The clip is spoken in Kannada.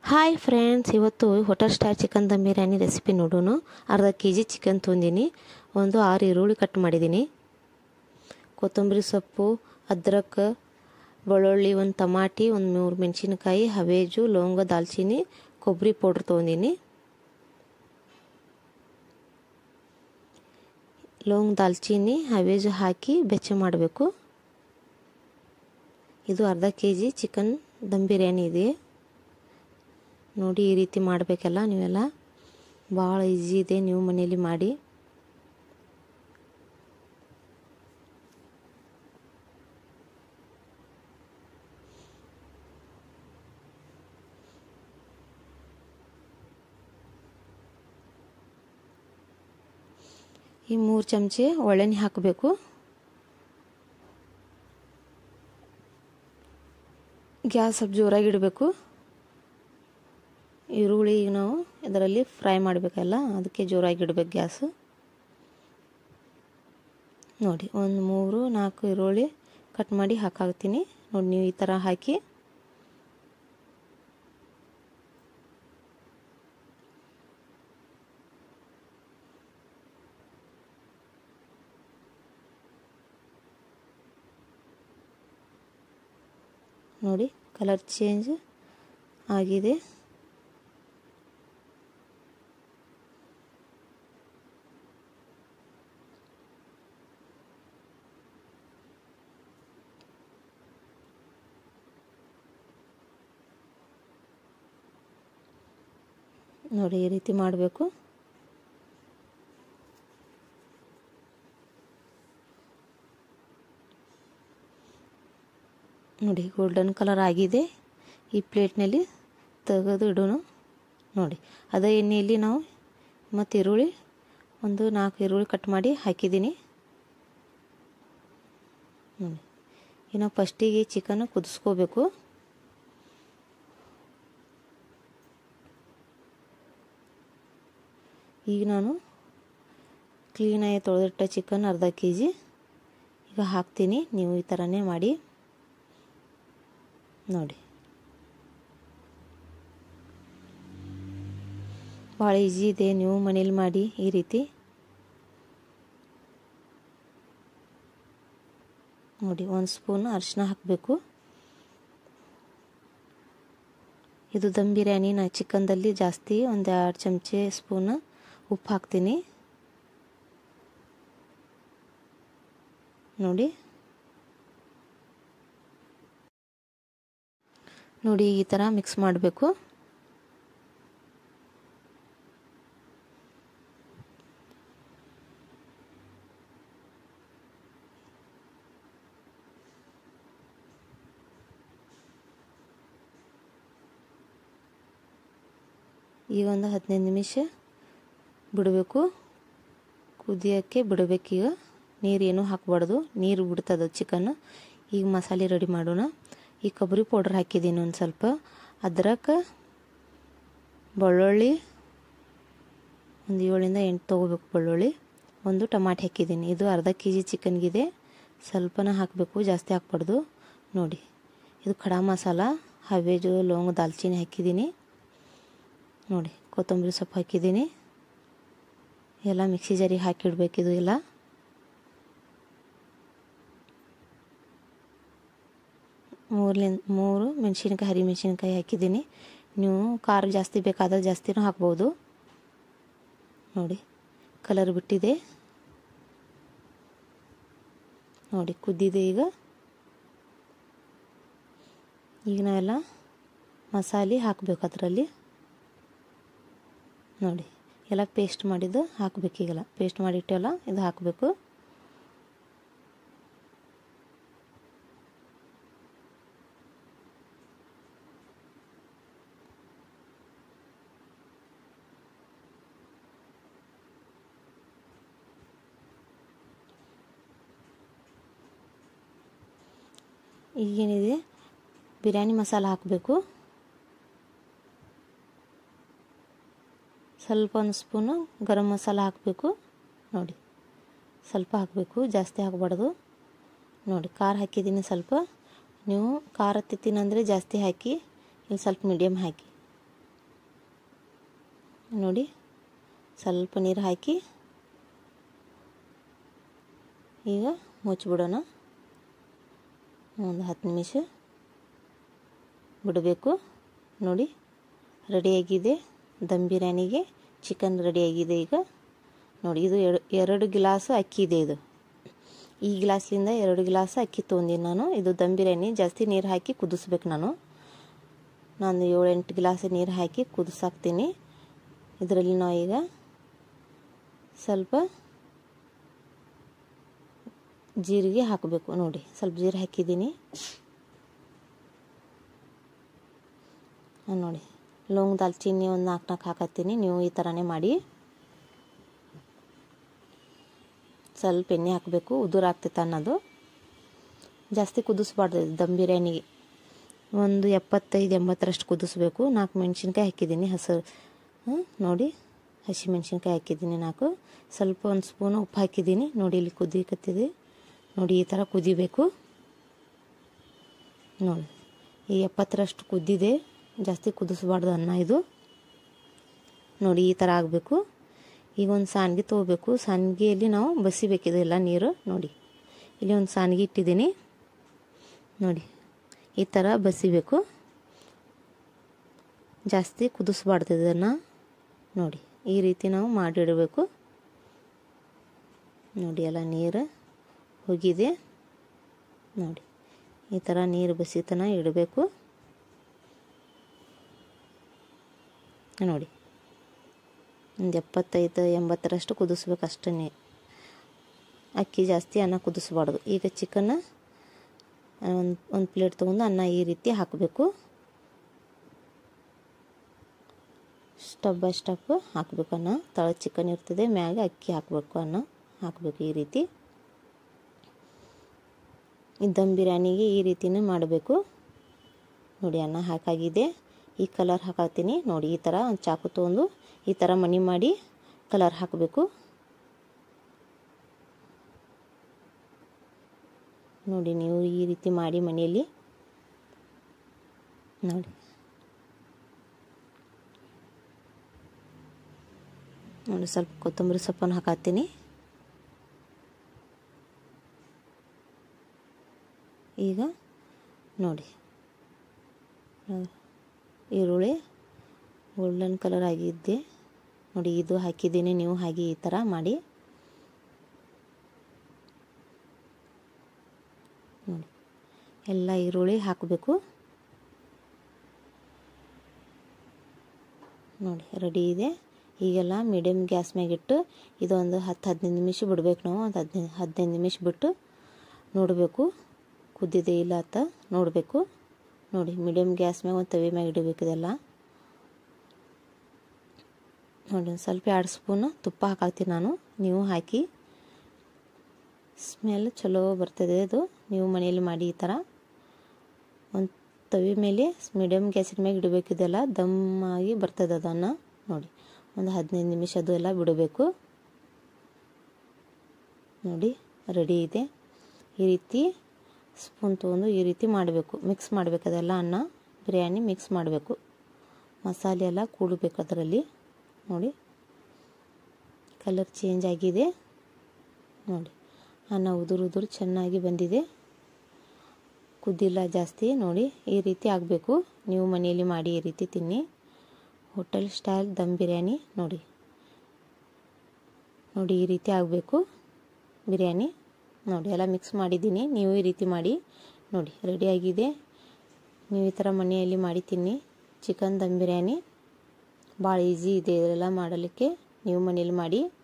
ಹಾಯ್ ಫ್ರೆಂಡ್ಸ್ ಇವತ್ತು hotel style chicken dum biryani recipe ನೋಡೋಣ ಅರ್ಧ ಕೆ ಜಿ ಚಿಕನ್ ತೊಂದಿನಿ ಒಂದು ಆರು ಈರುಳ್ಳಿ ಕಟ್ ಮಾಡಿದ್ದೀನಿ ಕೊತ್ತಂಬರಿ ಸೊಪ್ಪು ಅದ್ರಕ್ ಬೆಳ್ಳುಳ್ಳಿ ಒಂದು ಟಮಾಟಿ ಒಂದು ಮೂರು ಮೆಣಸಿನ್ಕಾಯಿ ಹವೇಜು ಲವಂಗ ದಾಲ್ಚಿನ್ನಿ ಕೊಬ್ಬರಿ ಪೌಡ್ರ್ ತೊಗೊಂಡಿನಿ ಲವಂಗ ದಾಲ್ಚಿನ್ನಿ ಹವೇಜು ಹಾಕಿ ಬೆಚ್ಚ ಮಾಡಬೇಕು ಇದು ಅರ್ಧ K G chicken dum biryani ಇದೆ ನೋಡಿ ಈ ರೀತಿ ಮಾಡಬೇಕಲ್ಲ ನೀವೆಲ್ಲ ಭಾಳ ಈಸಿ ಇದೆ ನೀವು ಮನೇಲಿ ಮಾಡಿ ಈ ಮೂರು ಚಮಚೆ ಒಳ್ಳೆಣ್ಣೆ ಹಾಕಬೇಕು ಗ್ಯಾಸ್ ಸ್ವಲ್ಪ ಜೋರಾಗಿ ಇಡಬೇಕು ಈರುಳ್ಳಿ ಈಗ ನಾವು ಇದರಲ್ಲಿ ಫ್ರೈ ಮಾಡಬೇಕಲ್ಲ ಅದಕ್ಕೆ ಜೋರಾಗಿ ಇಡಬೇಕು ಗ್ಯಾಸು ನೋಡಿ ಒಂದು ಮೂರು ನಾಲ್ಕು ಈರುಳ್ಳಿ ಕಟ್ ಮಾಡಿ ಹಾಕಾಗ್ತೀನಿ ನೋಡಿ ನೀವು ಈ ಥರ ಹಾಕಿ ನೋಡಿ ಕಲರ್ ಚೇಂಜ್ ಆಗಿದೆ ನೋಡಿ ಈ ರೀತಿ ಮಾಡಬೇಕು ನೋಡಿ ಗೋಲ್ಡನ್ ಕಲರ್ ಆಗಿದೆ ಈ ಪ್ಲೇಟ್ನಲ್ಲಿ ತೆಗೆದು ಇಡೋಣ ನೋಡಿ ಅದೇ ಎಣ್ಣೆಯಲ್ಲಿ ನಾವು ಮತ್ತು ಈರುಳ್ಳಿ ಒಂದು ನಾಲ್ಕು ಈರುಳ್ಳಿ ಕಟ್ ಮಾಡಿ ಹಾಕಿದ್ದೀನಿ ನೋಡಿ ಇನ್ನು ಫಸ್ಟಿಗೆ ಚಿಕನ್ ಕುದಿಸ್ಕೋಬೇಕು ಈಗ ನಾನು ಕ್ಲೀನಾಗಿ ತೊಳೆದಿಟ್ಟ ಚಿಕನ್ ಅರ್ಧ ಕೆ ಜಿ ಈಗ ಹಾಕ್ತೀನಿ ನೀವು ಈ ಥರನೇ ಮಾಡಿ ನೋಡಿ ಭಾಳ ಈಸಿ ಇದೆ ನೀವು ಮನೇಲಿ ಮಾಡಿ ಈ ರೀತಿ ನೋಡಿ ಒಂದು ಸ್ಪೂನ್ ಅರಿಶಿನ ಹಾಕಬೇಕು ಇದು ದಮ್ ಬಿರಿಯಾನಿ ನಾ ಚಿಕನ್ದಲ್ಲಿ ಜಾಸ್ತಿ ಒಂದು ಎರಡು ಚಮಚೆ ಸ್ಪೂನ್ ಉಪ್ಪು ಹಾಕ್ತೀನಿ ನೋಡಿ ನೋಡಿ ಈ ಥರ ಮಿಕ್ಸ್ ಮಾಡಬೇಕು ಈಗ ಒಂದು ಹದಿನೈದು ನಿಮಿಷ ಬಿಡಬೇಕು ಕುದಿಯೋಕ್ಕೆ ಬಿಡಬೇಕೀಗ ನೀರು ಏನೂ ಹಾಕಬಾರ್ದು ನೀರು ಬಿಡ್ತದೆ ಚಿಕನ್ ಈಗ ಮಸಾಲೆ ರೆಡಿ ಮಾಡೋಣ ಈ ಕೊಬ್ಬರಿ ಪೌಡ್ರ್ ಹಾಕಿದ್ದೀನಿ ಒಂದು ಸ್ವಲ್ಪ ಅದ್ರಕ್ಕೆ ಬೆಳ್ಳುಳ್ಳಿ ಒಂದು ಏಳರಿಂದ ಎಂಟು ತೊಗೋಬೇಕು ಬೆಳ್ಳುಳ್ಳಿ ಒಂದು ಟಮಾಟೆ ಹಾಕಿದ್ದೀನಿ ಇದು ಅರ್ಧ ಕೆ ಜಿ ಚಿಕನ್ಗಿದೆ ಸ್ವಲ್ಪನ ಹಾಕಬೇಕು ಜಾಸ್ತಿ ಹಾಕ್ಬಾರ್ದು ನೋಡಿ ಇದು ಖಡಾ ಮಸಾಲ ಹವೇಜು ಲವಂಗ ದಾಲ್ಚಿನ್ನಿ ಹಾಕಿದ್ದೀನಿ ನೋಡಿ ಕೊತ್ತಂಬರಿ ಸೊಪ್ಪು ಹಾಕಿದ್ದೀನಿ ಎಲ್ಲ ಮಿಕ್ಸಿ ಜಾರಿಗೆ ಹಾಕಿಡ್ಬೇಕಿದು ಎಲ್ಲ ಮೂರ್ಲಿಂದ ಮೂರು ಮೆಣಸಿನ್ಕಾಯಿ ಹರಿ ಮೆಣಸಿನ್ಕಾಯಿ ಹಾಕಿದ್ದೀನಿ ನೀವು ಖಾರ ಜಾಸ್ತಿ ಬೇಕಾದ್ರೆ ಜಾಸ್ತಿನೂ ಹಾಕ್ಬೋದು ನೋಡಿ ಕಲರ್ ಬಿಟ್ಟಿದೆ ನೋಡಿ ಕುದ್ದಿದೆ ಈಗ ಈಗ ನಾವೆಲ್ಲ ಮಸಾಲೆ ಹಾಕಬೇಕು ಅದರಲ್ಲಿ ನೋಡಿ ಎಲ್ಲ ಪೇಸ್ಟ್ ಮಾಡಿದ್ದು ಹಾಕಬೇಕು ಈಗೆಲ್ಲ ಪೇಸ್ಟ್ ಮಾಡಿಟ್ಟೆಲ್ಲ ಇದು ಹಾಕಬೇಕು ಈಗೇನಿದೆ ಬಿರಿಯಾನಿ ಮಸಾಲ ಹಾಕಬೇಕು ಸ್ವಲ್ಪ ಒಂದು ಸ್ಪೂನು ಗರಂ ಮಸಾಲ ಹಾಕಬೇಕು ನೋಡಿ ಸ್ವಲ್ಪ ಹಾಕಬೇಕು ಜಾಸ್ತಿ ಹಾಕಬಾರ್ದು ನೋಡಿ ಖಾರ ಹಾಕಿದ್ದೀನಿ ಸ್ವಲ್ಪ ನೀವು ಖಾರ ತಿತ್ತೀನಂದರೆ ಜಾಸ್ತಿ ಹಾಕಿ ಇಲ್ಲಿ ಸ್ವಲ್ಪ ಮೀಡಿಯಮ್ ಹಾಕಿ ನೋಡಿ ಸ್ವಲ್ಪ ನೀರು ಹಾಕಿ ಈಗ ಮುಚ್ಚಿಬಿಡೋಣ ಒಂದು ಹತ್ತು ನಿಮಿಷ ಬಿಡಬೇಕು ನೋಡಿ ರೆಡಿಯಾಗಿದೆ ದಮ್ ಬಿರಿಯಾನಿಗೆ ಚಿಕನ್ ರೆಡಿಯಾಗಿದೆ ಈಗ ನೋಡಿ ಇದು ಎರಡು ಗಿಲಾಸ್ ಅಕ್ಕಿ ಇದೆ ಇದು ಈ ಗ್ಲಾಸ್ಲಿಂದ ಎರಡು ಗ್ಲಾಸ್ ಅಕ್ಕಿ ತೊಗೊಂಡಿನಿ ನಾನು ಇದು ದಮ್ ಬಿರಿಯಾನಿ ಜಾಸ್ತಿ ನೀರು ಹಾಕಿ ಕುದಿಸ್ಬೇಕು ನಾನು ನಾನು ಏಳೆಂಟು ಗ್ಲಾಸ್ ನೀರು ಹಾಕಿ ಕುದಿಸಾಕ್ತೀನಿ ಇದರಲ್ಲಿ ನಾವು ಈಗ ಸ್ವಲ್ಪ ಜೀರಿಗೆ ಹಾಕಬೇಕು ನೋಡಿ ಸ್ವಲ್ಪ ಜೀರಿಗೆ ಹಾಕಿದ್ದೀನಿ ನೋಡಿ ಲವಂಗ ದಾಲ್ಚಿನ್ನಿ ಒಂದು ನಾಲ್ಕು ನಾಲ್ಕು ಹಾಕತ್ತೀನಿ ನೀವು ಈ ಥರನೇ ಮಾಡಿ ಸ್ವಲ್ಪ ಎಣ್ಣೆ ಹಾಕಬೇಕು ಉದುರು ಆಗ್ತೈತೆ ಅನ್ನೋದು ಜಾಸ್ತಿ ಕುದಿಸ್ಬಾರ್ದು ದಮ್ ಬಿರಿಯಾನಿಗೆ ಒಂದು ಎಪ್ಪತ್ತೈದು ಎಂಬತ್ತರಷ್ಟು ಕುದಿಸ್ಬೇಕು ನಾಲ್ಕು ಮೆಣಸಿನ್ಕಾಯಿ ಹಾಕಿದ್ದೀನಿ ಹಸಿರು ನೋಡಿ ಹಸಿ ಮೆಣಸಿನ್ಕಾಯಿ ಹಾಕಿದ್ದೀನಿ ನಾಲ್ಕು ಸ್ವಲ್ಪ ಒಂದು ಸ್ಪೂನು ಉಪ್ಪು ಹಾಕಿದ್ದೀನಿ ನೋಡಿ ಇಲ್ಲಿ ಕುದಿಕತ್ತಿದೆ ನೋಡಿ ಈ ಥರ ಕುದಿಬೇಕು ನೋಡಿ ಈ ಎಪ್ಪತ್ತರಷ್ಟು ಕುದ್ದಿದೆ ಜಾಸ್ತಿ ಕುದಿಸ್ಬಾರ್ದು ಅನ್ನ ಇದು ನೋಡಿ ಈ ಥರ ಆಗಬೇಕು ಈಗ ಒಂದು ಸಾನ್ಗೆ ತೊಗೋಬೇಕು ಸಾನ್ಗೆಯಲ್ಲಿ ನಾವು ಬಸಿಬೇಕಿದೆಲ್ಲ ನೀರು ನೋಡಿ ಇಲ್ಲಿ ಒಂದು ಸಾನ್ಗೆ ಇಟ್ಟಿದ್ದೀನಿ ನೋಡಿ ಈ ಥರ ಬಸಿಬೇಕು ಜಾಸ್ತಿ ಕುದಿಸ್ಬಾರ್ದು ಇದನ್ನು ನೋಡಿ ಈ ರೀತಿ ನಾವು ಮಾಡಿಡಬೇಕು ನೋಡಿ ಎಲ್ಲ ನೀರು ಹೋಗಿದೆ ನೋಡಿ ಈ ಥರ ನೀರು ಬಸಿತನ ಇಡಬೇಕು ನೋಡಿ ಒಂದು ಎಪ್ಪತ್ತೈದು ಎಂಬತ್ತರಷ್ಟು ಕುದಿಸ್ಬೇಕು ಅಷ್ಟೇ ಅಕ್ಕಿ ಜಾಸ್ತಿ ಅನ್ನ ಕುದಿಸ್ಬಾರ್ದು ಈಗ ಚಿಕನ್ ಒಂದು ಒಂದು ಪ್ಲೇಟ್ ತೊಗೊಂಡು ಅನ್ನ ಈ ರೀತಿ ಹಾಕಬೇಕು ಸ್ಟಪ್ ಬೈ ಸ್ಟಪ್ ಹಾಕಬೇಕು ಅನ್ನ ತಳ ಚಿಕನ್ ಇರ್ತದೆ ಮ್ಯಾಗ ಅಕ್ಕಿ ಹಾಕಬೇಕು ಅನ್ನ ಹಾಕಬೇಕು ಈ ರೀತಿ ಈ ದಮ್ ಬಿರಿಯಾನಿಗೆ ಈ ರೀತಿನೇ ಮಾಡಬೇಕು ನೋಡಿ ಅನ್ನ ಹಾಕಾಗಿದೆ ಈ ಕಲರ್ ಹಾಕತ್ತೀನಿ ನೋಡಿ ಈ ಥರ ಒಂದು ಚಾಕು ತೊಗೊಂಡು ಈ ಥರ ಮನಿ ಮಾಡಿ ಕಲರ್ ಹಾಕಬೇಕು ನೋಡಿ ನೀವು ಈ ರೀತಿ ಮಾಡಿ ಮನೆಯಲ್ಲಿ ನೋಡಿ ನೋಡಿ ಸ್ವಲ್ಪ ಕೊತ್ತಂಬರಿ ಸೊಪ್ಪನ್ನು ಹಾಕತ್ತೀನಿ ಈಗ ನೋಡಿ ಈರುಳ್ಳಿ ಗೋಲ್ಡನ್ ಕಲರ್ ಆಗಿದ್ದೆ ನೋಡಿ ಇದು ಹಾಕಿದ್ದೀನಿ ನೀವು ಹಾಗೆ ಈ ಥರ ಮಾಡಿ ನೋಡಿ ಎಲ್ಲ ಈರುಳ್ಳಿ ಹಾಕಬೇಕು ನೋಡಿ ರೆಡಿ ಇದೆ ಈಗೆಲ್ಲ ಮೀಡಿಯಮ್ ಗ್ಯಾಸ್ ಮ್ಯಾಗಿಟ್ಟು ಇದೊಂದು ಹತ್ತು ಹದಿನೈದು ನಿಮಿಷ ಬಿಡ್ಬೇಕು ನಾವು ಒಂದು ಹದಿನೈದು ಹದಿನೈದು ನಿಮಿಷ ಬಿಟ್ಟು ನೋಡಬೇಕು ಕುದ್ದಿದೆ ಇಲ್ಲ ಅಂತ ನೋಡಬೇಕು ನೋಡಿ ಮೀಡಿಯಮ್ ಗ್ಯಾಸ್ ಮ್ಯಾಗ ಒಂದು ತವಿ ಮ್ಯಾಗ ಇಡಬೇಕು ಇದೆಲ್ಲ ನೋಡಿ ಒಂದು ಸ್ವಲ್ಪ ಎರಡು ಸ್ಪೂನ್ ತುಪ್ಪ ಹಾಕಾಕ್ತೀನಿ ನಾನು ನೀವು ಹಾಕಿ ಸ್ಮೆಲ್ ಚಲೋ ಬರ್ತದೆ ಅದು ನೀವು ಮನೆಯಲ್ಲಿ ಮಾಡಿ ಈ ಥರ ಒಂದು ತವಿ ಮೇಲೆ ಮೀಡಿಯಮ್ ಗ್ಯಾಸಿನ ಮ್ಯಾಗ ಇಡಬೇಕಿದೆಲ್ಲ ದಮ್ ಆಗಿ ಬರ್ತದೆ ಅದನ್ನು ನೋಡಿ ಒಂದು ಹದಿನೈದು ನಿಮಿಷ ಅದು ಎಲ್ಲ ಬಿಡಬೇಕು ನೋಡಿ ರೆಡಿ ಇದೆ ಈ ರೀತಿ ಸ್ಪೂನ್ ತೊಗೊಂಡು ಈ ರೀತಿ ಮಾಡಬೇಕು ಮಿಕ್ಸ್ ಮಾಡಬೇಕು ಅದೆಲ್ಲ ಅನ್ನ ಬಿರಿಯಾನಿ ಮಿಕ್ಸ್ ಮಾಡಬೇಕು ಮಸಾಲೆ ಎಲ್ಲ ಕೂಡಬೇಕು ಅದರಲ್ಲಿ ನೋಡಿ ಕಲರ್ ಚೇಂಜ್ ಆಗಿದೆ ನೋಡಿ ಅನ್ನ ಉದುರು ಉದುರು ಚೆನ್ನಾಗಿ ಬಂದಿದೆ ಕುದ್ದಿಲ್ಲ ಜಾಸ್ತಿ ನೋಡಿ ಈ ರೀತಿ ಆಗಬೇಕು ನೀವು ಮನೆಯಲ್ಲಿ ಮಾಡಿ ಈ ರೀತಿ ತಿನ್ನಿ ಹೋಟೆಲ್ ಸ್ಟೈಲ್ ದಮ್ ಬಿರಿಯಾನಿ ನೋಡಿ ನೋಡಿ ಈ ರೀತಿ ಆಗಬೇಕು ಬಿರಿಯಾನಿ ನೋಡಿ ಎಲ್ಲ ಮಿಕ್ಸ್ ಮಾಡಿದ್ದೀನಿ ನೀವು ಈ ರೀತಿ ಮಾಡಿ ನೋಡಿ ರೆಡಿಯಾಗಿದೆ ನೀವು ಈ ಥರ ಮನೆಯಲ್ಲಿ ಮಾಡಿ ತಿನ್ನಿ ಚಿಕನ್ ದಮ್ ಬಿರಿಯಾನಿ ಭಾಳ ಈಸಿ ಇದೆ ಇದೆಲ್ಲ ಮಾಡಲಿಕ್ಕೆ ನೀವು ಮನೇಲಿ ಮಾಡಿ